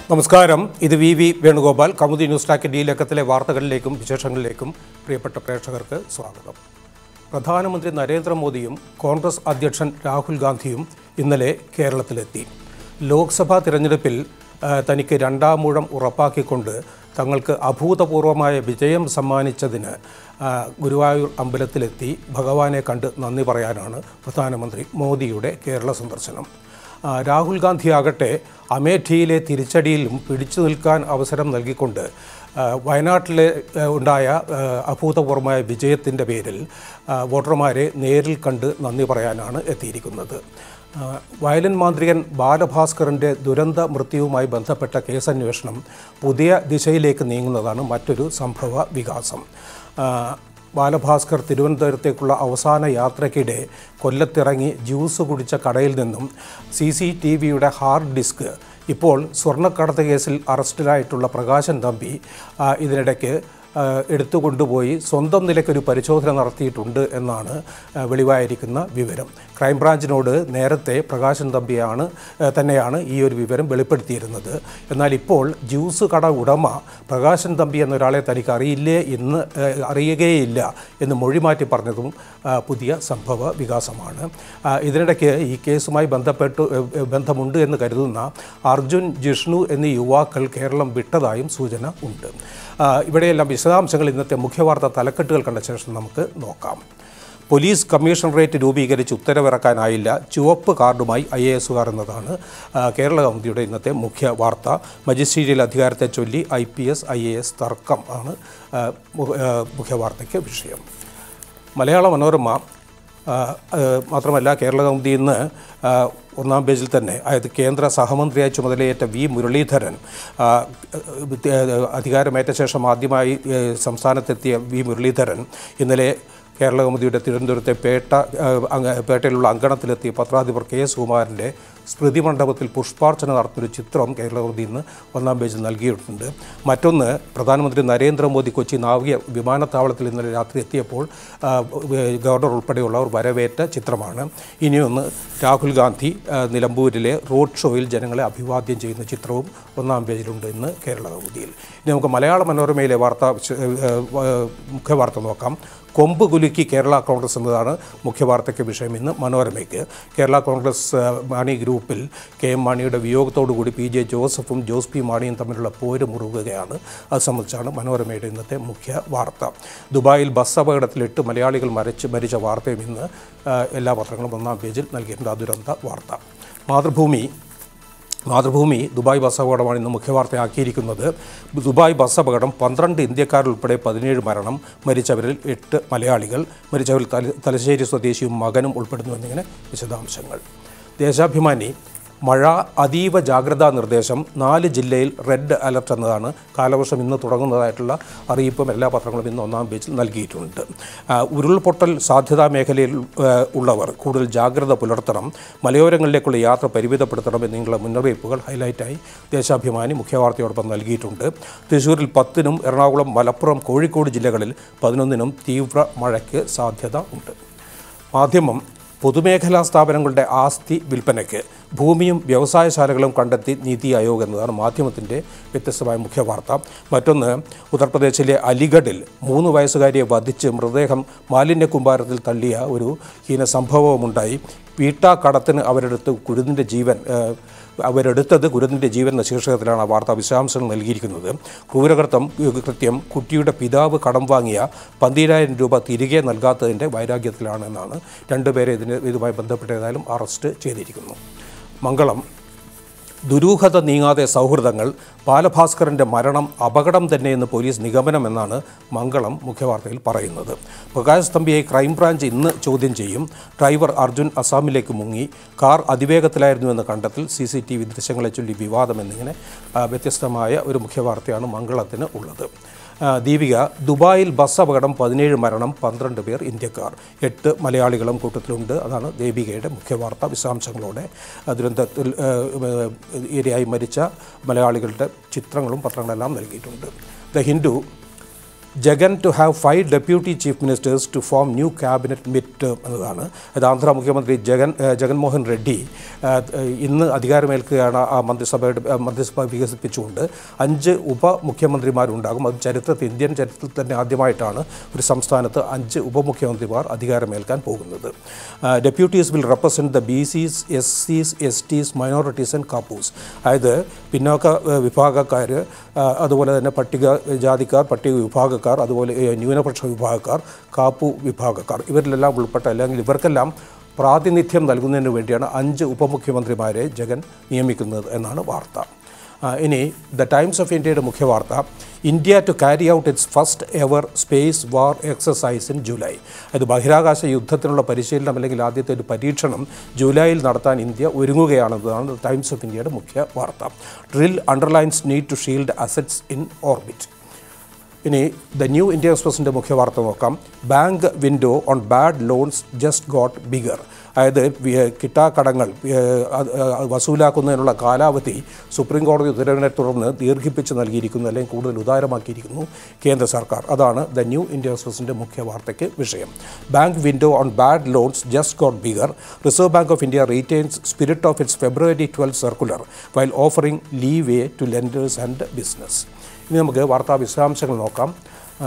നമസ്കാരം ഇത് V V Venugopal Kaumudi news ടാക്കിൻ്റെ ഈ ലക്കത്തിലെ വാർത്തകളിലേക്കും വിശേഷങ്ങളിലേക്കും പ്രിയപ്പെട്ട പ്രേക്ഷകർക്ക് സ്വാഗതം പ്രധാനമന്ത്രി നരേന്ദ്രമോദിയും കോൺഗ്രസ് അധ്യക്ഷൻ രാഹുൽ ഗാന്ധിയും ഇന്നലെ കേരളത്തിലെത്തി ലോക്സഭാ തിരഞ്ഞെടുപ്പിൽ ആ, തനിക്ക് രണ്ടാം മൂഴം ഉറപ്പാക്കിക്കൊണ്ട് തങ്ങൾക്ക് അഭൂതപൂർവമായ വിജയം സമ്മാനിച്ചതിന് ആ, ഗുരുവായൂർ അമ്പലത്തിലെത്തി ഭഗവാനെ കണ്ട് നന്ദി പറയാനാണ് പ്രധാനമന്ത്രി മോദിയുടെ കേരള സന്ദർശനം ആ, രാഹുൽ ഗാന്ധി ആകട്ടെ അമേഠിയിലെ തിരിച്ചടിയിലും പിടിച്ചു നിൽക്കാൻ അവസരം നൽകിക്കൊണ്ട് ആ, വയനാട്ടിലെ ആ, ഉണ്ടായ ആ, അഭൂതപൂർവമായ വിജയത്തിൻ്റെ പേരിൽ ആ, വോട്ടർമാരെ നേരിൽ കണ്ട് നന്ദി പറയാനാണ് എത്തിയിരിക്കുന്നത് ആ, വയലിൻ മാന്ത്രികൻ ബാലഭാസ്കറിൻ്റെ ദുരന്ത മൃത്യുവുമായി ബന്ധപ്പെട്ട കേസന്വേഷണം പുതിയ ദിശയിലേക്ക് നീങ്ങുന്നതാണ് മറ്റൊരു സംഭവ വികാസം ആ, ബാലഭാസ്കർ തിരുവനന്തപുരത്തേക്കുള്ള അവസാന യാത്രയ്ക്കിടെ കൊല്ലത്തിറങ്ങി ജ്യൂസ് കുടിച്ച കടയിൽ നിന്നും സി സി ടി വിയുടെ ഹാർഡ് ഡിസ്ക് ഇപ്പോൾ സ്വർണ്ണക്കടത്ത് കേസിൽ അറസ്റ്റിലായിട്ടുള്ള പ്രകാശൻ തമ്പി ആ, ഇതിനിടയ്ക്ക് ആ, എടുത്തു കൊണ്ടുപോയി സ്വന്തം നിലയ്ക്കൊരു പരിശോധന നടത്തിയിട്ടുണ്ട് എന്നാണ് ആ, വെളിവായിരിക്കുന്ന വിവരം ക്രൈംബ്രാഞ്ചിനോട് നേരത്തെ പ്രകാശൻ തമ്പിയാണ് ആ, തന്നെയാണ് ഈ ഒരു വിവരം വെളിപ്പെടുത്തിയിരുന്നത് എന്നാൽ ഇപ്പോൾ ജ്യൂസ് കട ഉടമ പ്രകാശൻ തമ്പി എന്നൊരാളെ തനിക്ക് അറിയില്ലേ എന്ന് ആ, അറിയുകയില്ല എന്ന് മൊഴി മാറ്റി പറഞ്ഞതും ആ, പുതിയ സംഭവ വികാസമാണ് ആ, ഇതിനിടയ്ക്ക് ഈ കേസുമായി ബന്ധപ്പെട്ട് ഏ, ഏ, ബന്ധമുണ്ട് എന്ന് കരുതുന്ന അർജുൻ ജിഷ്ണു എന്നീ യുവാക്കൾ കേരളം വിട്ടതായും സൂചന ഉണ്ട് ആ, ഇവിടെയെല്ലാം വിശദാംശങ്ങൾ ഇന്നത്തെ മുഖ്യവാർത്ത തലക്കെട്ടുകൾ കണ്ട ശേഷം നമുക്ക് നോക്കാം പോലീസ് കമ്മീഷണറേറ്റ് രൂപീകരിച്ച് ഉത്തരവിറക്കാനായില്ല ചുവപ്പ് കാർഡുമായി ഐ എ എസുകാർ എന്നതാണ് ആ, കേരള കൗമുദിയുടെ ഇന്നത്തെ മുഖ്യ വാർത്ത മജിസ്ട്രേറ്റിയൽ അധികാരത്തെ ചൊല്ലി I P S I A S തർക്കം ആണ് ആ, മു- ആ, മുഖ്യവാർത്തയ്ക്ക് വിഷയം മലയാള മനോരമ ആ, ആ, മാത്രമല്ല കേരള കൗമുദി ഇന്ന് ആ, ഒന്നാം പേജിൽ തന്നെ അതായത് കേന്ദ്ര സഹമന്ത്രിയായി ചുമതലയേറ്റ വി മുരളീധരൻ ആ, ആ, അധികാരമേറ്റ ശേഷം ആദ്യമായി ഏ, സംസ്ഥാനത്തെത്തിയ വി മുരളീധരൻ ഇന്നലെ കേരള കൗമുദിയുടെ തിരുവനന്തപുരത്തെ പേട്ട ആ, അങ്ങ- പേട്ടയിലുള്ള അങ്കണത്തിലെത്തി പത്രാധിപർ കെ എസ് കുമാരൻ്റെ സ്മൃതി മണ്ഡപത്തിൽ പുഷ്പാർച്ചന നടത്തുന്നൊരു ചിത്രം കേരള കൗമുദി ഇന്ന് ഒന്നാം പേജിൽ നൽകിയിട്ടുണ്ട് മറ്റൊന്ന് പ്രധാനമന്ത്രി നരേന്ദ്രമോദി കൊച്ചി നാവിക വിമാനത്താവളത്തിൽ ഇന്നലെ രാത്രി എത്തിയപ്പോൾ ആ, ഗവർണർ ഉൾപ്പെടെയുള്ളവർ വരവേറ്റ ചിത്രമാണ് ഇനിയൊന്ന് രാഹുൽ ഗാന്ധി ആ, നിലമ്പൂരിലെ റോഡ് ഷോയിൽ ജനങ്ങളെ അഭിവാദ്യം ചെയ്യുന്ന ചിത്രവും ഒന്നാം പേജിലുണ്ട് ഇന്ന് കേരള കൗമുദിയിൽ ഇനി നമുക്ക് മലയാള മനോരമയിലെ വാർത്ത വിശ- ഏ, ഏ, മുഖ്യവാർത്ത നോക്കാം കൊമ്പ് കുലുക്കി കേരള കോൺഗ്രസ് എന്നതാണ് മുഖ്യവാർത്തയ്ക്ക് വിഷയം ഇന്ന് മനോരമയ്ക്ക് കേരള കോൺഗ്രസ് ആ, മാണി ഗ്രൂപ്പിൽ കെ എം മാണിയുടെ വിയോഗത്തോടുകൂടി പി ജെ ജോസഫും ജോസ് പി മാണിയും തമ്മിലുള്ള പോര് മുറുകുകയാണ് അത് സംബന്ധിച്ചാണ് മനോരമയുടെ ഇന്നത്തെ മുഖ്യ വാർത്ത ദുബായിൽ ബസ് അപകടത്തിൽ എട്ട് മലയാളികൾ മരിച്ച് മരിച്ച വാർത്തയും ഇന്ന് ആ, എല്ലാ പത്രങ്ങളും ഒന്നാം പേജിൽ നൽകിയിട്ടുണ്ട് ആ ദുരന്ത വാർത്ത മാതൃഭൂമി മാതൃഭൂമി ദുബായ് ബസ് അപകടമാണ് ഇന്ന് മുഖ്യവാർത്തയാക്കിയിരിക്കുന്നത് ദുബായ് ബസ് അപകടം പന്ത്രണ്ട് ഇന്ത്യക്കാരുൾപ്പെടെ പതിനേഴ് മരണം മരിച്ചവരിൽ എട്ട് മലയാളികൾ മരിച്ചവരിൽ തല തലശ്ശേരി സ്വദേശിയും മകനും ഉൾപ്പെടുന്നു എന്നിങ്ങനെ വിശദാംശങ്ങൾ ദേശാഭിമാനി മഴ അതീവ ജാഗ്രതാ നിർദ്ദേശം നാല് ജില്ലയിൽ റെഡ് അലർട്ട് എന്നതാണ് കാലവർഷം ഇന്ന് തുടങ്ങുന്നതായിട്ടുള്ള അറിയിപ്പും എല്ലാ പത്രങ്ങളും ഇന്ന് ഒന്നാം പേജിൽ നൽകിയിട്ടുണ്ട് ആ, ഉരുൾപൊട്ടൽ സാധ്യതാ മേഖലയിൽ ആ, ഉള്ളവർ കൂടുതൽ ജാഗ്രത പുലർത്തണം മലയോരങ്ങളിലേക്കുള്ള യാത്ര പരിമിതപ്പെടുത്തണം എന്നിങ്ങനെയുള്ള മുന്നറിയിപ്പുകൾ ഹൈലൈറ്റായി ദേശാഭിമാനി മുഖ്യവാർത്തയോടൊപ്പം നൽകിയിട്ടുണ്ട് തൃശ്ശൂരിൽ പത്തിനും എറണാകുളം മലപ്പുറം കോഴിക്കോട് ജില്ലകളിൽ പതിനൊന്നിനും തീവ്ര മഴയ്ക്ക് സാധ്യത ഉണ്ട് മാധ്യമം പൊതുമേഖലാ സ്ഥാപനങ്ങളുടെ ആസ്തി വിൽപ്പനയ്ക്ക് ഭൂമിയും വ്യവസായശാലകളും കണ്ടെത്തി നീതി ആയോഗ് എന്നതാണ് മാധ്യമത്തിൻ്റെ വ്യത്യസ്തമായ മുഖ്യവാർത്ത മറ്റൊന്ന് ഉത്തർപ്രദേശിലെ അലിഗഡിൽ മൂന്ന് വയസ്സുകാരിയെ വധിച്ച് മൃതദേഹം മാലിന്യ കുമ്പാരത്തിൽ തള്ളിയ ഒരു ഹീന സംഭവമുണ്ടായി വീട്ടാക്കടത്തിന് അവരെടുത്ത് കുരുതിൻ്റെ ജീവൻ ഏഹ്, അവരെടുത്തത് കുരുതിൻ്റെ ജീവൻ എന്ന ശീർഷകത്തിലാണ് ആ വാർത്താ വിശദാംശങ്ങൾ നൽകിയിരിക്കുന്നത് ക്രൂരകൃത്യം കൃത്യം കുട്ടിയുടെ പിതാവ് കടം വാങ്ങിയ പന്തിരായിരം രൂപ തിരികെ നൽകാത്തതിൻ്റെ വൈരാഗ്യത്തിലാണ് എന്നാണ് രണ്ടുപേരെ ഇതിന് ഇതുമായി ബന്ധപ്പെട്ട് ഏതായാലും അറസ്റ്റ് ചെയ്തിരിക്കുന്നു മംഗളം ദുരൂഹത നീങ്ങാതെ സൗഹൃദങ്ങൾ ബാലഭാസ്കറിൻ്റെ മരണം അപകടം തന്നെയെന്ന് പോലീസ് നിഗമനമെന്നാണ് മംഗളം മുഖ്യവാർത്തയിൽ പറയുന്നത് പ്രകാശ് സ്തംഭിയെ ക്രൈംബ്രാഞ്ച് ഇന്ന് ചോദ്യം ചെയ്യും ഡ്രൈവർ അർജുൻ അസാമിലേക്ക് മുങ്ങി കാർ അതിവേഗത്തിലായിരുന്നുവെന്ന് കണ്ടെത്തൽ സി സി ടി വി ദൃശ്യങ്ങളെ ചൊല്ലി വിവാദം എന്നിങ്ങനെ ആ, വ്യത്യസ്തമായ ഒരു മുഖ്യവാർത്തയാണ് മംഗളത്തിന് ഉള്ളത് ആ, ദീപിക ദുബായിൽ ബസ് അപകടം പതിനേഴ് മരണം പന്ത്രണ്ട് പേർ ഇന്ത്യക്കാർ എട്ട് മലയാളികളും കൂട്ടത്തിലുണ്ട് അതാണ് ദീപികയുടെ മുഖ്യവാർത്ത വിശദാംശങ്ങളോടെ ആ, ദുരന്തത്തിൽ ആ, ആ, ഇരയായി മരിച്ച മലയാളികളുടെ ചിത്രങ്ങളും പത്രങ്ങളെല്ലാം നൽകിയിട്ടുണ്ട് the Hindu Jagan to have five deputy chief ministers to form new cabinet mid term എന്നതാണ് അത് ആന്ധ്ര മുഖ്യമന്ത്രി ജഗൻ ഏഹ് ജഗൻമോഹൻ റെഡ്ഡി ഏഹ് ഇന്ന് അധികാരമേൽക്കുകയാണ് ആ മന്ത്രിസഭയുടെ ഏഹ് മന്ത്രിസഭ വികസിപ്പിച്ചുകൊണ്ട് അഞ്ച് ഉപമുഖ്യമന്ത്രിമാരുണ്ടാകും അത് ചരിത്രത്തിൽ ഇന്ത്യൻ ചരിത്രത്തിൽ തന്നെ ആദ്യമായിട്ടാണ് ഒരു സംസ്ഥാനത്ത് അഞ്ച് ഉപമുഖ്യമന്ത്രിമാർ അധികാരമേൽക്കാൻ പോകുന്നത് deputies will represent the BCs എസ് സീസ് STs minorities and Kapus അതായത് പിന്നോക്ക ഏഹ് വിഭാഗക്കാർ അതുപോലെ തന്നെ പട്ടിക ജാതിക്കാർ പട്ടിക വിഭാഗക്കാർ അതുപോലെ ഏഹ് ന്യൂനപക്ഷ വിഭാഗക്കാർ കാപ്പു വിഭാഗക്കാർ ഇവരിലെല്ലാം ഉൾപ്പെട്ട അല്ലെങ്കിൽ ഇവർക്കെല്ലാം പ്രാതിനിധ്യം നൽകുന്നതിന് വേണ്ടിയാണ് അഞ്ച് ഉപമുഖ്യമന്ത്രിമാരെ ജഗൻ നിയമിക്കുന്നത് എന്നാണ് വാർത്ത ആ, ഇനി ദ ടൈംസ് ഓഫ് ഇന്ത്യയുടെ മുഖ്യ വാർത്ത India to carry out its first ever space war exercise in July അത് ബഹിരാകാശ യുദ്ധത്തിനുള്ള പരിശീലനം അല്ലെങ്കിൽ ആദ്യത്തെ ഒരു പരീക്ഷണം ജൂലൈയിൽ നടത്താൻ ഇന്ത്യ ഒരുങ്ങുകയാണെന്നതാണ് ടൈംസ് ഓഫ് ഇന്ത്യയുടെ മുഖ്യ വാർത്ത drill underlines need to shield assets in orbit ഇനി ദ ന്യൂ ഇന്ത്യ എക്സ്പ്രസിൻ്റെ മുഖ്യ വാർത്ത നോക്കാം bank window on bad loans just got bigger അതായത് വി- കിട്ടാക്കടങ്ങൾ ഏഹ്, അത് അത് വസൂലാക്കുന്നതിനുള്ള കാലാവധി സുപ്രീം കോടതി ഉത്തരവിനെ തുടർന്ന് ദീർഘിപ്പിച്ച് നൽകിയിരിക്കുന്നു അല്ലെങ്കിൽ കൂടുതൽ ഉദാരമാക്കിയിരിക്കുന്നു കേന്ദ്ര സർക്കാർ അതാണ് ദ ന്യൂ ഇന്ത്യ എക്സ്പ്രസിൻ്റെ മുഖ്യ വാർത്തയ്ക്ക് വിഷയം bank window on bad loans just got bigger reserve bank of India retains spirit of its February twelve circular while offering leeway to lenders and business ഇനി നമുക്ക് വാർത്താ വിശദാംശങ്ങൾ നോക്കാം ആ,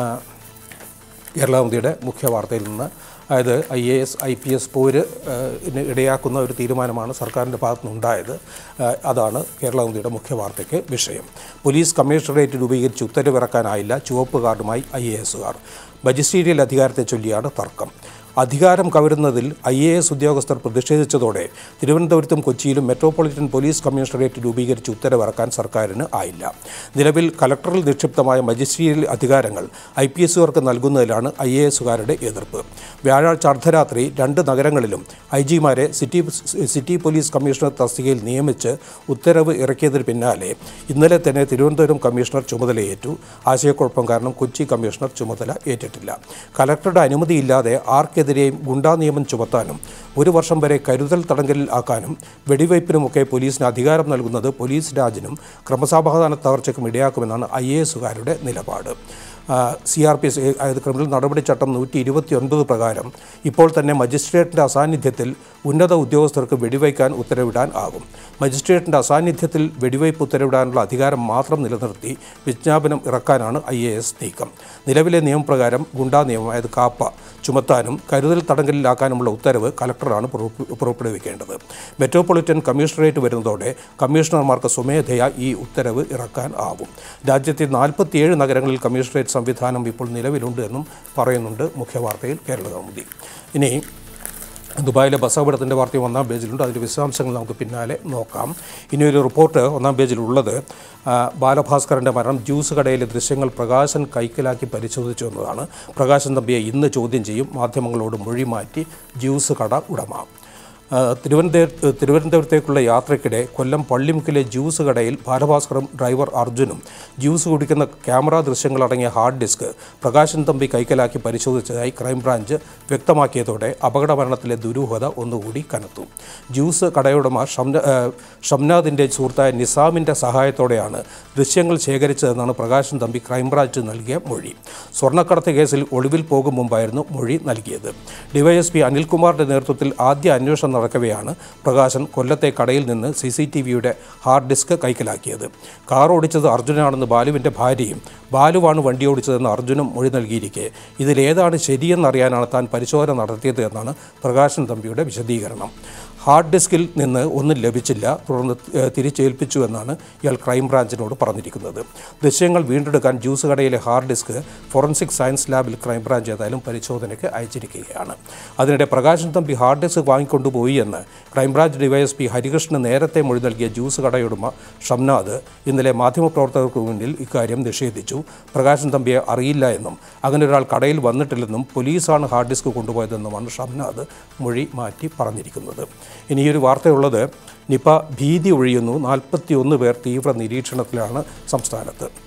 കേരളാവധിയുടെ മുഖ്യ വാർത്തയിൽ നിന്ന് അതായത് I A S I P S പോര് ആ, ന് ഇടയാക്കുന്ന ഒരു തീരുമാനമാണ് സർക്കാരിൻ്റെ ഭാഗത്തു നിന്നുണ്ടായത് ആ, അതാണ് കേരളാവധിയുടെ മുഖ്യ വാർത്തയ്ക്ക് വിഷയം പോലീസ് കമ്മീഷണറേറ്റ് രൂപീകരിച്ച് ഉത്തരവിറക്കാനായില്ല ചുവപ്പ് കാർഡുമായി ഐ എ എസുകാർ മജിസ്ട്രേറ്റിയൽ അധികാരത്തെ ചൊല്ലിയാണ് തർക്കം അധികാരം കവരുന്നതിൽ ഐ എ എസ് ഉദ്യോഗസ്ഥർ പ്രതിഷേധിച്ചതോടെ തിരുവനന്തപുരത്തും കൊച്ചിയിലും മെട്രോപൊളിറ്റൻ പോലീസ് കമ്മീഷണറേറ്റ് രൂപീകരിച്ച് ഉത്തരവിറക്കാൻ സർക്കാരിന് ആയില്ല നിലവിൽ കലക്ടറിൽ നിക്ഷിപ്തമായ മജിസ്ട്രിയൽ അധികാരങ്ങൾ ഐ പി എസുകാർക്ക് നൽകുന്നതിലാണ് ഐ എ എസുകാരുടെ എതിർപ്പ് വ്യാഴാഴ്ച അർദ്ധരാത്രി രണ്ട് നഗരങ്ങളിലും ഐ ജിമാരെ സിറ്റി സിറ്റി പോലീസ് കമ്മീഷണർ തസ്തികയിൽ നിയമിച്ച് ഉത്തരവ് ഇറക്കിയതിന് പിന്നാലെ ഇന്നലെ തന്നെ തിരുവനന്തപുരം കമ്മീഷണർ ചുമതലയേറ്റു ആശയക്കുഴപ്പം കാരണം കൊച്ചി കമ്മീഷണർ ചുമതല ഏറ്റിട്ടില്ല കലക്ടറുടെ അനുമതിയില്ലാതെ ആർക്കെതിരെയും ഗുണ്ടാ നിയമം ചുമത്താനും ഒരു വർഷം വരെ കരുതൽ തടങ്കലിൽ ആക്കാനും വെടിവയ്പ്പിനുമൊക്കെ പോലീസിന് അധികാരം നൽകുന്നത് പോലീസ് രാജിനും ക്രമസമാധാന തകർച്ചയ്ക്കും ഇടയാക്കുമെന്നാണ് ഐ എ എസുകാരുടെ നിലപാട് സി ആർ പി എസ് അതായത് ക്രിമിനൽ നടപടിച്ചട്ടം നൂറ്റി ഇരുപത്തി ഒൻപത് പ്രകാരം ഇപ്പോൾ തന്നെ മജിസ്ട്രേറ്റിൻ്റെ അസാന്നിധ്യത്തിൽ ഉന്നത ഉദ്യോഗസ്ഥർക്ക് വെടിവയ്ക്കാൻ ഉത്തരവിടാൻ ആകും മജിസ്ട്രേറ്റിൻ്റെ അസാന്നിധ്യത്തിൽ വെടിവയ്പ് ഉത്തരവിടാനുള്ള അധികാരം മാത്രം നിലനിർത്തി വിജ്ഞാപനം ഇറക്കാനാണ് ഐ എ എസ് നീക്കം നിലവിലെ നിയമപ്രകാരം ഗുണ്ടാ നിയമം അതായത് കാപ്പ ചുമത്താനും കരുതൽ തടങ്കലിലാക്കാനുമുള്ള ഉത്തരവ് കലക്ടറാണ് പുറപ്പെ- പുറപ്പെടുവിക്കേണ്ടത് മെട്രോപൊളിറ്റൻ കമ്മീഷണറേറ്റ് വരുന്നതോടെ കമ്മീഷണർമാർക്ക് സ്വമേധയാ ഈ ഉത്തരവ് ഇറക്കാൻ ആവും രാജ്യത്തെ നാൽപ്പത്തിയേഴ് നഗരങ്ങളിൽ കമ്മീഷണറേറ്റ് സംവിധാനം ഇപ്പോൾ നിലവിലുണ്ട് എന്നും പറയുന്നുണ്ട് മുഖ്യവാർത്തയിൽ കേരള കൗമുദി ഇനി ദുബായിലെ ബസ് അപകടത്തിൻ്റെ വാർത്തയും ഒന്നാം പേജിലുണ്ട് അതിൻ്റെ വിശദാംശങ്ങൾ നമുക്ക് പിന്നാലെ നോക്കാം ഇനി ഒരു റിപ്പോർട്ട് ഒന്നാം പേജിലുള്ളത് ആ, ബാലഭാസ്കറിൻ്റെ മരണം ജ്യൂസ് കടയിലെ ദൃശ്യങ്ങൾ പ്രകാശൻ കൈക്കലാക്കി പരിശോധിച്ചു എന്നതാണ് പ്രകാശൻ തമ്പിയെ ഇന്ന് ചോദ്യം ചെയ്യും മാധ്യമങ്ങളോട് മൊഴി മാറ്റി ജ്യൂസ് കട ഉടമ ആ, തിരുവനന്തപുരത്ത് തിരുവനന്തപുരത്തേക്കുള്ള യാത്രയ്ക്കിടെ കൊല്ലം പള്ളിമുക്കിലെ ജ്യൂസ് കടയിൽ ബാലഭാസ്കറും ഡ്രൈവർ അർജുനും ജ്യൂസ് കുടിക്കുന്ന ക്യാമറ ദൃശ്യങ്ങളടങ്ങിയ ഹാർഡ് ഡിസ്ക് പ്രകാശൻ തമ്പി കൈക്കലാക്കി പരിശോധിച്ചതായി ക്രൈംബ്രാഞ്ച് വ്യക്തമാക്കിയതോടെ അപകട മരണത്തിലെ ദുരൂഹത ഒന്നുകൂടി കനത്തു ജ്യൂസ് കടയുടമ ഷംന ആ, ഷംനാദിൻ്റെ സുഹൃത്തായ നിസാമിൻ്റെ സഹായത്തോടെയാണ് ദൃശ്യങ്ങൾ ശേഖരിച്ചതെന്നാണ് പ്രകാശൻ തമ്പി ക്രൈംബ്രാഞ്ച് നൽകിയ മൊഴി സ്വർണ്ണക്കടത്ത് കേസിൽ ഒളിവിൽ പോകും മുമ്പായിരുന്നു മൊഴി നൽകിയത് ഡിവൈഎസ്പി അനിൽകുമാറിൻ്റെ നേതൃത്വത്തിൽ ആദ്യ അന്വേഷണം നടക്കവെയാണ് പ്രകാശൻ കൊല്ലത്തെ കടയിൽ നിന്ന് സി സി ടി വിയുടെ ഹാർഡ് ഡിസ്ക് കൈക്കലാക്കിയത് കാർ ഓടിച്ചത് അർജുനാണെന്ന് ബാലുവിൻ്റെ ഭാര്യയും ബാലുവാണ് വണ്ടി ഓടിച്ചതെന്ന് അർജുനും മൊഴി നൽകിയിരിക്കെ ഇതിലേതാണ് ശരിയെന്നറിയാനാണ് താൻ പരിശോധന നടത്തിയത് എന്നാണ് പ്രകാശൻ തമ്പിയുടെ വിശദീകരണം ഹാർഡ് ഡിസ്കിൽ നിന്ന് ഒന്നും ലഭിച്ചില്ല തുടർന്ന് ഏഹ്, തിരിച്ചേൽപ്പിച്ചു എന്നാണ് ഇയാൾ ക്രൈംബ്രാഞ്ചിനോട് പറഞ്ഞിരിക്കുന്നത് ദൃശ്യങ്ങൾ വീണ്ടെടുക്കാൻ ജ്യൂസ് കടയിലെ ഹാർഡ് ഡിസ്ക് ഫോറൻസിക് സയൻസ് ലാബിൽ ക്രൈംബ്രാഞ്ച് ഏതായാലും പരിശോധനയ്ക്ക് അയച്ചിരിക്കുകയാണ് അതിനിടെ പ്രകാശൻ തമ്പി ഹാർഡ് ഡിസ്ക് വാങ്ങിക്കൊണ്ടുപോയി എന്ന് ക്രൈംബ്രാഞ്ച് ഡിവൈഎസ്പി ഹരികൃഷ്ണന് നേരത്തെ മൊഴി നൽകിയ ജ്യൂസ് കടയുടമ ഷംനാദ് ഇന്നലെ മാധ്യമപ്രവർത്തകർക്ക് മുന്നിൽ ഇക്കാര്യം നിഷേധിച്ചു പ്രകാശൻ തമ്പിയെ അറിയില്ല എന്നും അങ്ങനെ ഒരാൾ കടയിൽ വന്നിട്ടില്ലെന്നും പോലീസാണ് ഹാർഡ് ഡിസ്ക് കൊണ്ടുപോയതെന്നുമാണ് ഷംനാദ് മൊഴി മാറ്റി പറഞ്ഞിരിക്കുന്നത് ഇനിയൊരു വാർത്തയുള്ളത് നിപ ഭീതി ഒഴിയുന്നു നാൽപ്പത്തി ഒന്ന് പേർ തീവ്ര നിരീക്ഷണത്തിലാണ് സംസ്ഥാനത്ത്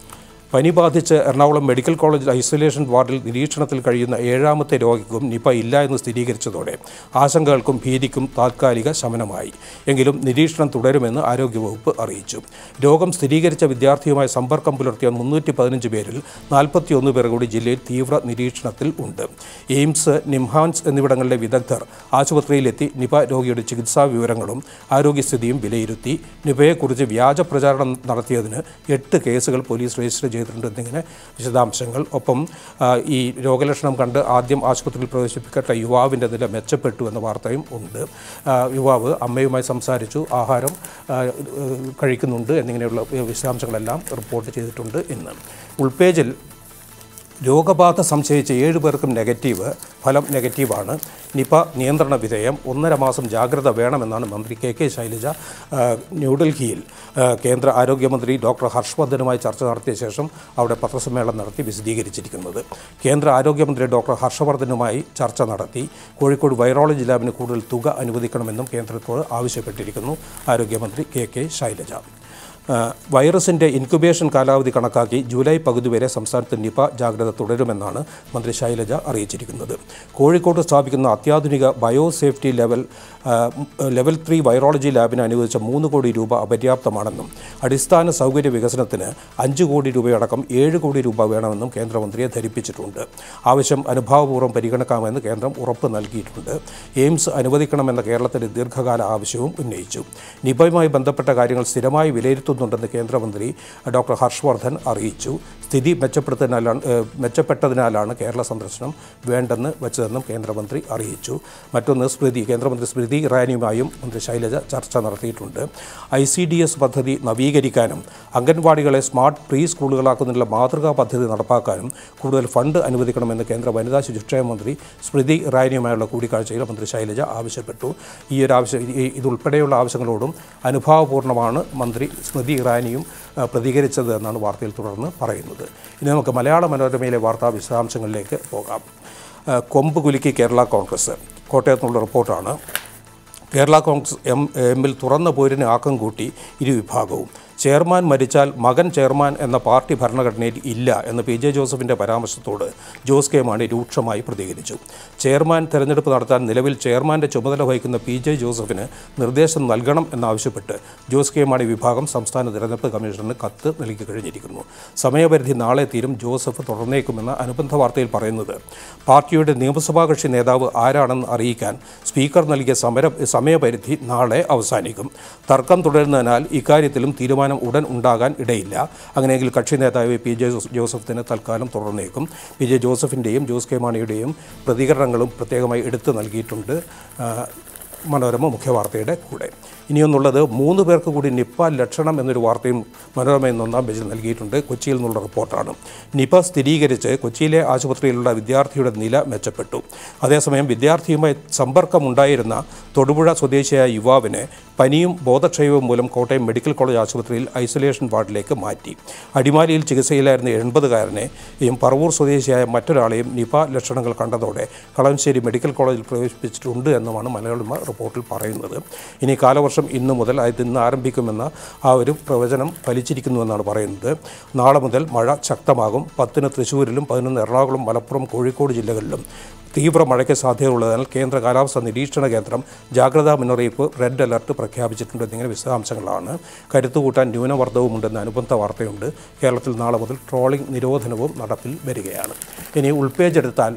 പനി ബാധിച്ച് എറണാകുളം മെഡിക്കൽ കോളേജ് ഐസൊലേഷൻ വാർഡിൽ നിരീക്ഷണത്തിൽ കഴിയുന്ന ഏഴാമത്തെ രോഗിക്കും നിപ ഇല്ല എന്ന് സ്ഥിരീകരിച്ചതോടെ ആശങ്കകൾക്കും ഭീതിക്കും താത്കാലിക ശമനമായി എങ്കിലും നിരീക്ഷണം തുടരുമെന്ന് ആരോഗ്യവകുപ്പ് അറിയിച്ചു രോഗം സ്ഥിരീകരിച്ച വിദ്യാർത്ഥിയുമായി സമ്പർക്കം പുലർത്തിയ മുന്നൂറ്റി പതിനഞ്ച് പേരിൽ നാൽപ്പത്തിയൊന്ന് പേർ കൂടി ജില്ലയിൽ തീവ്ര നിരീക്ഷണത്തിൽ ഉണ്ട് എയിംസ് നിംഹാൻസ് എന്നിവിടങ്ങളിലെ വിദഗ്ധർ ആശുപത്രിയിലെത്തി നിപ രോഗിയുടെ ചികിത്സാ വിവരങ്ങളും ആരോഗ്യസ്ഥിതിയും വിലയിരുത്തി നിപയെക്കുറിച്ച് വ്യാജ പ്രചാരണം നടത്തിയതിന് എട്ട് കേസുകൾ പോലീസ് രജിസ്റ്റർ ചെയ്തിട്ടുണ്ട് എന്നിങ്ങനെ വിശദാംശങ്ങൾ ഒപ്പം ആ, ഈ രോഗലക്ഷണം കണ്ട് ആദ്യം ആശുപത്രിയിൽ പ്രവേശിപ്പിക്കപ്പെട്ട യുവാവിൻ്റെ നില മെച്ചപ്പെട്ടു എന്ന വാർത്തയും ഉണ്ട് ആ, യുവാവ് അമ്മയുമായി സംസാരിച്ചു ആഹാരം ആ, ഏഹ്, കഴിക്കുന്നുണ്ട് എന്നിങ്ങനെയുള്ള വിശദാംശങ്ങളെല്ലാം റിപ്പോർട്ട് ചെയ്തിട്ടുണ്ട് ഇന്ന് ഉൾപേജിൽ രോഗബാധ സംശയിച്ച ഏഴ് പേർക്കും നെഗറ്റീവ് ഫലം നെഗറ്റീവാണ് നിപ നിയന്ത്രണ വിധേയം ഒന്നര മാസം ജാഗ്രത വേണമെന്നാണ് മന്ത്രി കെ കെ ശൈലജ ആ, ന്യൂഡൽഹിയിൽ ആ, കേന്ദ്ര ആരോഗ്യമന്ത്രി ഡോക്ടർ ഹർഷവർദ്ധനുമായി ചർച്ച നടത്തിയ ശേഷം അവിടെ പത്രസമ്മേളനം നടത്തി വിശദീകരിച്ചിരിക്കുന്നത് കേന്ദ്ര ആരോഗ്യമന്ത്രി ഡോക്ടർ ഹർഷവർദ്ധനുമായി ചർച്ച നടത്തി കോഴിക്കോട് വൈറോളജി ലാബിന് കൂടുതൽ തുക അനുവദിക്കണമെന്നും കേന്ദ്രത്തോട് ആവശ്യപ്പെട്ടിരിക്കുന്നു ആരോഗ്യമന്ത്രി കെ കെ ശൈലജ ആ, വൈറസിൻ്റെ ഇൻക്യുബേഷൻ കാലാവധി കണക്കാക്കി ജൂലൈ പകുതി വരെ സംസ്ഥാനത്ത് നിപ ജാഗ്രത തുടരുമെന്നാണ് മന്ത്രി ശൈലജ അറിയിച്ചിരിക്കുന്നത് കോഴിക്കോട് സ്ഥാപിക്കുന്ന അത്യാധുനിക ബയോ സേഫ്റ്റി ലെവൽ ആ, ലെവൽ ത്രീ വൈറോളജി ലാബിന് അനുവദിച്ച മൂന്ന് കോടി രൂപ അപര്യാപ്തമാണെന്നും അടിസ്ഥാന സൗകര്യ വികസനത്തിന് അഞ്ച് കോടി രൂപയടക്കം ഏഴ് കോടി രൂപ വേണമെന്നും കേന്ദ്രമന്ത്രിയെ ധരിപ്പിച്ചിട്ടുണ്ട് ആവശ്യം അനുഭാവപൂർവ്വം പരിഗണിക്കാമെന്ന് കേന്ദ്രം ഉറപ്പ് നൽകിയിട്ടുണ്ട് എയിംസ് അനുവദിക്കണമെന്ന കേരളത്തിന്റെ ദീർഘകാല ആവശ്യവും ഉന്നയിച്ചു നിപയുമായി ബന്ധപ്പെട്ട കാര്യങ്ങൾ സ്ഥിരമായി വിലയിരുത്തുന്നുണ്ടെന്ന് കേന്ദ്രമന്ത്രി ഡോക്ടർ ഹർഷവർദ്ധൻ അറിയിച്ചു സ്ഥിതി മെച്ചപ്പെടുത്തുന്നതിനാലാണ് ഏഹ്, മെച്ചപ്പെട്ടതിനാലാണ് കേരള സന്ദർശനം വേണ്ടെന്ന് വച്ചതെന്നും കേന്ദ്രമന്ത്രി അറിയിച്ചു മറ്റൊന്ന് സ്മൃതി കേന്ദ്രമന്ത്രി സ്മൃതി ഇറാനിയുമായും മന്ത്രി ശൈലജ ചർച്ച നടത്തിയിട്ടുണ്ട് ഐ സി ഡി എസ് പദ്ധതി നവീകരിക്കാനും അംഗൻവാടികളെ സ്മാർട്ട് പ്രീ സ്കൂളുകളാക്കുന്നതിനുള്ള മാതൃകാ പദ്ധതി നടപ്പാക്കാനും കൂടുതൽ ഫണ്ട് അനുവദിക്കണമെന്ന് കേന്ദ്ര വനിതാ ശുചിക്ഷേമ മന്ത്രി സ്മൃതി ഇറാനിയുമായുള്ള കൂടിക്കാഴ്ചയിൽ മന്ത്രി ശൈലജ ആവശ്യപ്പെട്ടു ഈ ഒരു ആവശ്യം ഈ- ഇതുൾപ്പെടെയുള്ള ആവശ്യങ്ങളോടും അനുഭാവപൂർണ്ണമാണ് മന്ത്രി സ്മൃതി ഇറാനിയും ആ, പ്രതികരിച്ചത് എന്നാണ് വാർത്തയിൽ തുടർന്ന് പറയുന്നത് ഇനി നമുക്ക് മലയാള മനോരമയിലെ വാർത്താ വിശദാംശങ്ങളിലേക്ക് പോകാം ആ, കൊമ്പ് കുലുക്കി കേരള കോൺഗ്രസ് കോട്ടയത്ത് നിന്നുള്ള റിപ്പോർട്ടാണ് കേരള കോൺഗ്രസ് എം എമ്മിൽ തുറന്ന പോരിന് ആക്കം കൂട്ടി ഇരുവിഭാഗവും ചെയർമാൻ മരിച്ചാൽ മകൻ ചെയർമാൻ എന്ന പാർട്ടി ഭരണഘടനയിൽ ഇല്ല എന്ന പി ജെ ജോസഫിൻ്റെ പരാമർശത്തോട് ജോസ് കെ മാണി രൂക്ഷമായി പ്രതികരിച്ചു ചെയർമാൻ തെരഞ്ഞെടുപ്പ് നടത്താൻ നിലവിൽ ചെയർമാൻ്റെ ചുമതല വഹിക്കുന്ന പി ജെ ജോസഫിന് നിർദ്ദേശം നൽകണം എന്നാവശ്യപ്പെട്ട് ജോസ് കെ മാണി വിഭാഗം സംസ്ഥാന തെരഞ്ഞെടുപ്പ് കമ്മീഷന് കത്ത് നൽകി കഴിഞ്ഞിരിക്കുന്നു സമയപരിധി നാളെ തീരും ജോസഫ് തുടർന്നേക്കുമെന്ന അനുബന്ധ വാർത്തയിൽ പറയുന്നത് പാർട്ടിയുടെ നിയമസഭാ കക്ഷി നേതാവ് ആരാണെന്ന് അറിയിക്കാൻ സ്പീക്കർ നൽകിയ സമര സമയപരിധി നാളെ അവസാനിക്കും തർക്കം തുടരുന്നതിനാൽ ഇക്കാര്യത്തിലും തീരുമാനം ഉടൻ ഉണ്ടാകാൻ ഇടയില്ല അങ്ങനെയെങ്കിൽ കക്ഷി നേതാവ് പി ജെ ജോസ്- ജോസഫിന് തൽക്കാലം തുടർന്നേക്കും പി ജെ ജോസഫിൻ്റെയും ജോസ് കെ മാണിയുടെയും പ്രതികരണങ്ങളും പ്രത്യേകമായി എടുത്തു നൽകിയിട്ടുണ്ട് ആ, മനോരമ മുഖ്യവാർത്തയുടെ കൂടെ ഇനിയൊന്നുള്ളത് മൂന്ന് പേർക്ക് കൂടി നിപ്പ ലക്ഷണം എന്നൊരു വാർത്തയും മനോരമ ഇന്ന് ഒന്നാം പേജിൽ നൽകിയിട്ടുണ്ട് കൊച്ചിയിൽ നിന്നുള്ള റിപ്പോർട്ടാണ് നിപ സ്ഥിരീകരിച്ച് കൊച്ചിയിലെ ആശുപത്രിയിലുള്ള വിദ്യാർത്ഥിയുടെ നില മെച്ചപ്പെട്ടു അതേസമയം വിദ്യാർത്ഥിയുമായി സമ്പർക്കമുണ്ടായിരുന്ന തൊടുപുഴ സ്വദേശിയായ യുവാവിനെ പനിയും ബോധക്ഷയവും മൂലം കോട്ടയം മെഡിക്കൽ കോളേജ് ആശുപത്രിയിൽ ഐസൊലേഷൻ വാർഡിലേക്ക് മാറ്റി അടിമാലിയിൽ ചികിത്സയിലായിരുന്ന എൺപതുകാരനെയും പറവൂർ സ്വദേശിയായ മറ്റൊരാളെയും നിപ ലക്ഷണങ്ങൾ കണ്ടതോടെ കളമശ്ശേരി മെഡിക്കൽ കോളേജിൽ പ്രവേശിപ്പിച്ചിട്ടുണ്ട് എന്നുമാണ് മലയാള റിപ്പോർട്ടിൽ പറയുന്നത് ഇനി കാലവർഷം ഇന്നു മുതൽ അത് ഇന്ന് ആരംഭിക്കുമെന്ന ആ ഒരു പ്രവചനം ഫലിച്ചിരിക്കുന്നുവെന്നാണ് പറയുന്നത് നാളെ മുതൽ മഴ ശക്തമാകും പത്തിന് തൃശ്ശൂരിലും പതിനൊന്ന് എറണാകുളം മലപ്പുറം കോഴിക്കോട് ജില്ലകളിലും തീവ്ര മഴയ്ക്ക് സാധ്യതയുള്ളതിനാൽ കേന്ദ്ര കാലാവസ്ഥാ നിരീക്ഷണ കേന്ദ്രം ജാഗ്രതാ മുന്നറിയിപ്പ് റെഡ് അലർട്ട് പ്രഖ്യാപിച്ചിട്ടുണ്ട് എന്നിങ്ങനെ വിശദാംശങ്ങളാണ് കരുത്തുകൂട്ടാൻ ന്യൂനമർദ്ദവുമുണ്ടെന്ന അനുബന്ധ വാർത്തയുണ്ട് കേരളത്തിൽ നാളെ മുതൽ ട്രോളിംഗ് നിരോധനവും നടപ്പിൽ വരികയാണ് ഇനി ഉൾപേജ് എടുത്താൽ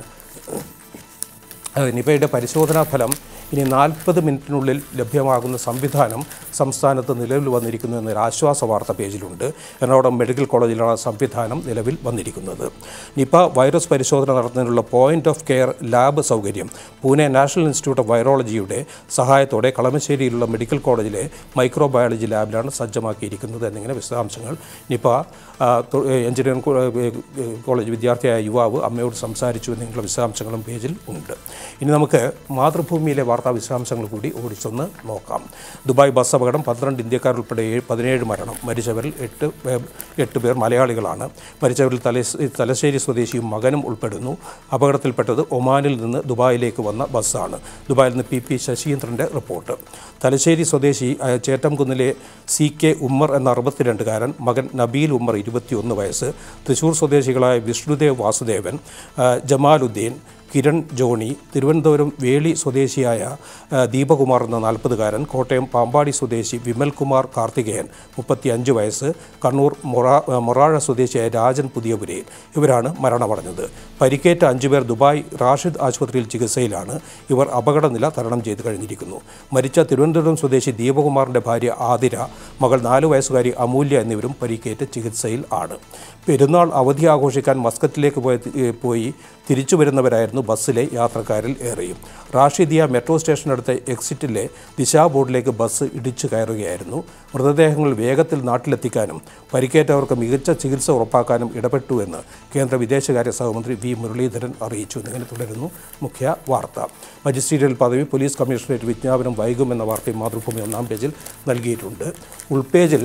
നിപയുടെ പരിശോധനാ ഫലം ഇനി നാൽപ്പത് മിനിറ്റിനുള്ളിൽ ലഭ്യമാകുന്ന സംവിധാനം സംസ്ഥാനത്ത് നിലവിൽ വന്നിരിക്കുന്നു എന്നൊരു ആശ്വാസ വാർത്ത പേജിലുണ്ട് എറണാകുളം മെഡിക്കൽ കോളേജിലാണ് സംവിധാനം നിലവിൽ വന്നിരിക്കുന്നത് നിപ വൈറസ് പരിശോധന നടത്തുന്നതിനുള്ള പോയിന്റ് ഓഫ് കെയർ ലാബ് സൗകര്യം പൂനെ നാഷണൽ ഇൻസ്റ്റിറ്റ്യൂട്ട് ഓഫ് വൈറോളജിയുടെ സഹായത്തോടെ കളമശ്ശേരിയിലുള്ള മെഡിക്കൽ കോളേജിലെ മൈക്രോബയോളജി ലാബിലാണ് സജ്ജമാക്കിയിരിക്കുന്നത് എന്നിങ്ങനെ വിശദാംശങ്ങൾ നിപ ആ, തൊ- എഞ്ചിനീയറിംഗ് കോ- ഏ, ഏ, കോളേജ് വിദ്യാർത്ഥിയായ യുവാവ് അമ്മയോട് സംസാരിച്ചു എന്നുള്ള വിശദാംശങ്ങളും പേജിൽ ഉണ്ട് ഇനി നമുക്ക് മാതൃഭൂമിയിലെ വാർത്താ വിശദാംശങ്ങൾ കൂടി ഓടിച്ചൊന്ന് നോക്കാം ദുബായ് ബസ് അപകടം പന്ത്രണ്ട് ഇന്ത്യക്കാർ ഉൾപ്പെടെ ഏഴ് പതിനേഴ് മരണം മരിച്ചവരിൽ എട്ട് പേർ എട്ട് പേർ മലയാളികളാണ് മരിച്ചവരിൽ തലശ് തലശ്ശേരി സ്വദേശിയും മകനും ഉൾപ്പെടുന്നു അപകടത്തിൽപ്പെട്ടത് ഒമാനിൽ നിന്ന് ദുബായിലേക്ക് വന്ന ബസ്സാണ് ദുബായിൽ നിന്ന് പി പി ശശീന്ദ്രൻ്റെ റിപ്പോർട്ട് തലശ്ശേരി സ്വദേശി ആ, ചേറ്റംകുന്നിലെ സി കെ ഉമ്മർ എന്ന അറുപത്തിരണ്ടുകാരൻ മകൻ നബീൽ ഉമ്മർ ഇരുപത്തിയൊന്ന് വയസ്സ് തൃശൂർ സ്വദേശികളായ വിഷ്ണുദേവ് വാസുദേവൻ ആ, ജമാലുദ്ദീൻ കിരൺ ജോണി തിരുവനന്തപുരം വേളി സ്വദേശിയായ ആ, ദീപകുമാർ എന്ന നാൽപ്പതുകാരൻ കോട്ടയം പാമ്പാടി സ്വദേശി വിമൽകുമാർ കാർത്തികേയൻ മുപ്പത്തിയഞ്ച് വയസ്സ് കണ്ണൂർ മൊറാ ആ, മൊറാഴ സ്വദേശിയായ രാജൻ പുതിയപുരയിൽ ഇവരാണ് മരണമടഞ്ഞത് പരിക്കേറ്റ അഞ്ചുപേർ ദുബായ് റാഷിദ് ആശുപത്രിയിൽ ചികിത്സയിലാണ് ഇവർ അപകടനില തരണം ചെയ്ത് കഴിഞ്ഞിരിക്കുന്നു മരിച്ച തിരുവനന്തപുരം സ്വദേശി ദീപകുമാറിൻ്റെ ഭാര്യ ആതിര മകൾ നാല് വയസ്സുകാരി അമൂല്യ എന്നിവരും പരിക്കേറ്റ് ചികിത്സയിൽ ആണ് പെരുന്നാൾ അവധി ആഘോഷിക്കാൻ മസ്കറ്റിലേക്ക് പോയ പോയി തിരിച്ചു വരുന്നവരായിരുന്നു ബസ്സിലെ യാത്രക്കാരിൽ ഏറെയും റാഷിദിയ മെട്രോ സ്റ്റേഷനടുത്ത എക്സിറ്റിലെ ദിശാ ബോർഡിലേക്ക് ബസ് ഇടിച്ചു കയറുകയായിരുന്നു മൃതദേഹങ്ങൾ വേഗത്തിൽ നാട്ടിലെത്തിക്കാനും പരിക്കേറ്റവർക്ക് മികച്ച ചികിത്സ ഉറപ്പാക്കാനും ഇടപെട്ടു എന്ന് കേന്ദ്ര വിദേശകാര്യ സഹമന്ത്രി വി മുരളീധരൻ അറിയിച്ചു എന്നിങ്ങനെ തുടരുന്നു മുഖ്യ വാർത്ത മജിസ്ട്രേറ്റിയൽ പദവി പോലീസ് കമ്മീഷണറേറ്റ് വിജ്ഞാപനം വൈകുമെന്ന വാർത്തയും മാതൃഭൂമി ഒന്നാം പേജിൽ നൽകിയിട്ടുണ്ട് ഉൾപേജിൽ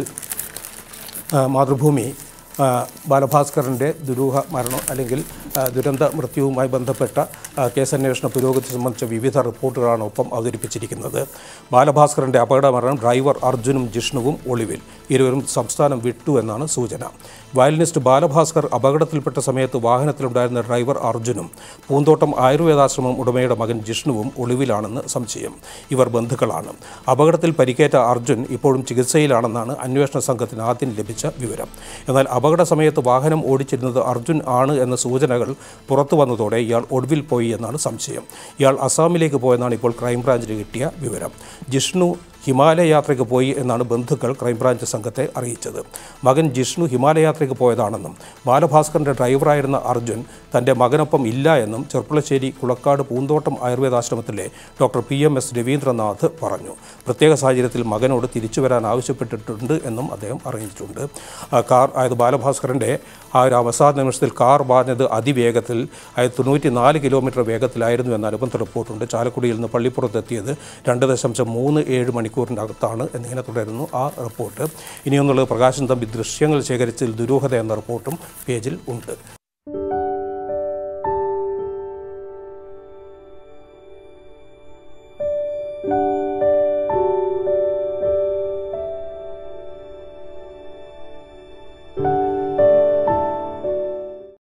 ആ, മാതൃഭൂമി ആ, ബാലഭാസ്കറിൻ്റെ ദുരൂഹ മരണം അല്ലെങ്കിൽ ആ, ദുരന്ത മൃത്യുവുമായി ബന്ധപ്പെട്ട ആ, കേസന്വേഷണ പുരോഗതി സംബന്ധിച്ച വിവിധ റിപ്പോർട്ടുകളാണ് ഒപ്പം അവതരിപ്പിച്ചിരിക്കുന്നത് ബാലഭാസ്കറിൻ്റെ അപകട മരണം ഡ്രൈവർ അർജുനും ജിഷ്ണുവും ഒളിവിൽ ഇരുവരും സംസ്ഥാനം വിട്ടു എന്നാണ് സൂചന വയലിനിസ്റ്റ് ബാലഭാസ്കർ അപകടത്തിൽപ്പെട്ട സമയത്ത് വാഹനത്തിലുണ്ടായിരുന്ന ഡ്രൈവർ അർജുനും പൂന്തോട്ടം ആയുർവേദാശ്രമം ഉടമയുടെ മകൻ ജിഷ്ണുവും ഒളിവിലാണെന്ന് സംശയം ഇവർ ബന്ധുക്കളാണ് അപകടത്തിൽ പരിക്കേറ്റ അർജുൻ ഇപ്പോഴും ചികിത്സയിലാണെന്നാണ് അന്വേഷണ സംഘത്തിന് ആദ്യം ലഭിച്ച വിവരം എന്നാൽ അപകട സമയത്ത് വാഹനം ഓടിച്ചിരുന്നത് അർജുൻ ആണ് എന്ന സൂചനകൾ പുറത്തു വന്നതോടെ ഇയാൾ ഒടുവിൽ പോയി എന്നാണ് സംശയം ഇയാൾ അസാമിലേക്ക് പോയെന്നാണ് ഇപ്പോൾ ക്രൈംബ്രാഞ്ചിന് കിട്ടിയ വിവരം ജിഷ്ണു ഹിമാലയ യാത്രയ്ക്ക് പോയി എന്നാണ് ബന്ധുക്കൾ ക്രൈംബ്രാഞ്ച് സംഘത്തെ അറിയിച്ചത് മകൻ ജിഷ്ണു ഹിമാലയ യാത്രയ്ക്ക് പോയതാണെന്നും ബാലഭാസ്കറിൻ്റെ ഡ്രൈവറായിരുന്ന അർജുൻ തൻ്റെ മകനൊപ്പം ഇല്ല എന്നും ചെർപ്പുളശ്ശേരി കുളക്കാട് പൂന്തോട്ടം ആയുർവേദാശ്രമത്തിലെ doctor P M S Ravindranath പറഞ്ഞു പ്രത്യേക സാഹചര്യത്തിൽ മകനോട് തിരിച്ചു വരാൻ ആവശ്യപ്പെട്ടിട്ടുണ്ട് എന്നും അദ്ദേഹം അറിയിച്ചിട്ടുണ്ട് ആ കാർ അതായത് ബാലഭാസ്കറിൻ്റെ ആ ഒരു അവസാന നിമിഷത്തിൽ കാർ പാഞ്ഞത് അതിവേഗത്തിൽ അതായത് തൊണ്ണൂറ്റി നാല് കിലോമീറ്റർ വേഗത്തിലായിരുന്നു എന്ന അനുബന്ധ റിപ്പോർട്ടുണ്ട് ചാലക്കുടിയിൽ നിന്ന് പള്ളിപ്പുറത്ത് എത്തിയത് രണ്ട് ദശാംശം മൂന്ന് ഏഴ് മണിക്കൂറിൻ്റെ അകത്താണ് എന്നിങ്ങനെ തുടരുന്നു ആ റിപ്പോർട്ട് ഇനിയൊന്നുള്ളത് പ്രകാശൻ തമ്പി ദൃശ്യങ്ങൾ ശേഖരിച്ചതിൽ ദുരൂഹത എന്ന റിപ്പോർട്ടും പേജിൽ ഉണ്ട്